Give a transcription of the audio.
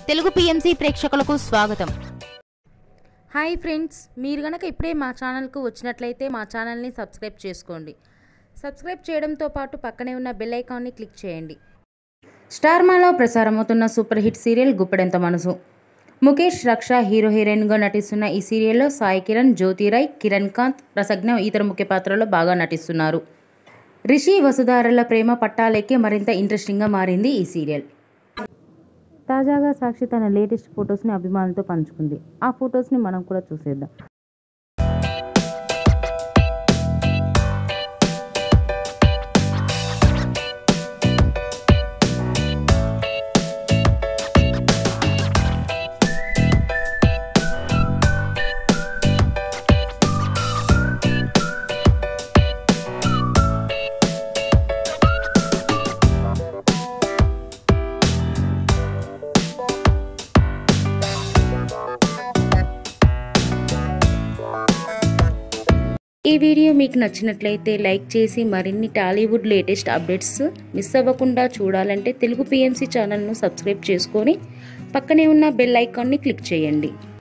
Telugu PMC ప్రేక్షకులకు స్వాగతం hi friends మీరు గనక ఇప్పుడే మా ఛానల్కు వచ్చినట్లయితే మా ఛానల్ని సబ్స్క్రైబ్ చేసుకోండి సబ్స్క్రైబ్ చేయడంతో పాటు పక్కనే ఉన్న బెల్ ఐకాన్ని క్లిక్ చేయండి స్టార్ మాలో ప్రసారమవుతున్న super hit serial Guppedantha Manasu Mukesh రక్ష హీరో హీరోయిన్గా నటిస్తున్న ఈ సీరియల్లో సాయి కిరణ్ జ్యోతిరాయ్ కిరణ్ కాంత్ రసజ్ఞ ఇతర ముఖ్య పాత్రల్లో బాగా నటిస్తున్నారు రిషి వసుధారల ప్రేమ పట్టాలెక్కి మరింత ఇంట్రెస్టింగ్గా మారింది ఈ సీరియల్ తాజాగా సాక్షి తన లేటెస్ట్ ఫొటోస్ని అభిమానులతో పంచుకుంది ఆ ఫొటోస్ని మనం కూడా చూసేద్దాం ఈ వీడియో మీకు నచ్చినట్లయితే లైక్ చేసి మరిన్ని టాలీవుడ్ లేటెస్ట్ అప్డేట్స్ మిస్ అవ్వకుండా చూడాలంటే తెలుగు పిఎంసి ఛానల్ను సబ్స్క్రైబ్ చేసుకొని పక్కనే ఉన్న బెల్ ఐకాన్ని క్లిక్ చేయండి